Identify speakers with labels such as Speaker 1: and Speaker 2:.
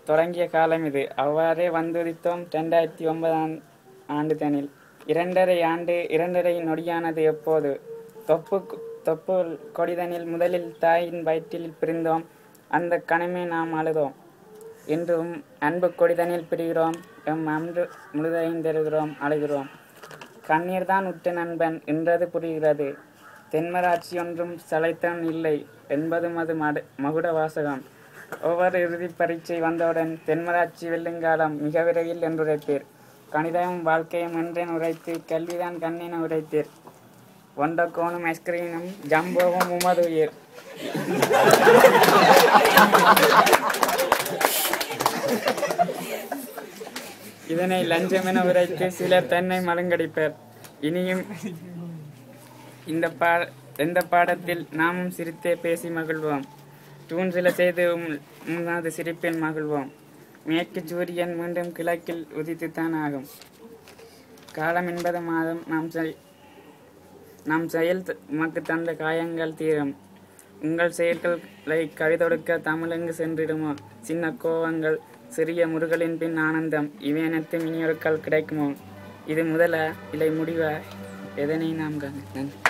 Speaker 1: தொடங்கிய காலம் இது அவ்வாறே வந்துதித்தோம் ரெண்டாயிரத்தி ஒன்பதாம் ஆண்டு தனில் இரண்டரை ஆண்டு இரண்டரை நொடியானது எப்போது தொப்பு தொப்பு கொடிதனில் முதலில் தாயின் வயிற்றில் பிரிந்தோம் அந்த கணமே நாம் அழுதோம் இன்றும் அன்பு கொடிதனில் பிரிகிறோம் எம் அன்பு முழுதையும் தருகிறோம் அழுகிறோம் கண்ணீர் தான் உற்ற நண்பன் என்றது புரிகிறது தென்மராட்சி ஒன்றும் சளைத்தன் இல்லை என்பதும் அது மடு மகுட வாசகம் ஒவ்வொரு இறுதிப் பரீட்சை வந்தவுடன் தென்மராட்சி வெல்லுங்காலம் மிக விரைவில் என்றுரைப்பீர் கணிதமும் வாழ்க்கையும் என்றேன் உரைத்து கல்விதான் கண்ணென உரைத்தீர் ஒண்டக்கோனும் ஐஸ்கிரீனும் ஜம்போவும் உமது உயிர் இதனை லஞ்சம் என உரைத்து சிலர் தன்னை மலங்கடிப்பர் இனியும் இந்த பா இந்த பாடத்தில் நாமும் சிரித்தே பேசி மகிழ்வோம் தூண் சில செய்து உம் உமது சிரிப்பில் மகிழ்வோம் மேற்கு சூரியன் மீண்டும் கிழக்கில் உதித்துத்தான் ஆகும் காலம் என்பது மாதம் நாம் செய் நம் செயல் த- உமக்கு தந்த காயங்கள் தீரும் உங்கள் செயல்களை கவிதொடுக்க தமிழெங்கு சென்றிடுமோ சின்ன கோவங்கள் சிறிய முருகலின் பின் ஆனந்தம் இவை அனைத்தும் இனியொருக்கள் கிடைக்குமோ இது முதலா இல்லை முடிவா எதனை நாம் காண நன்றி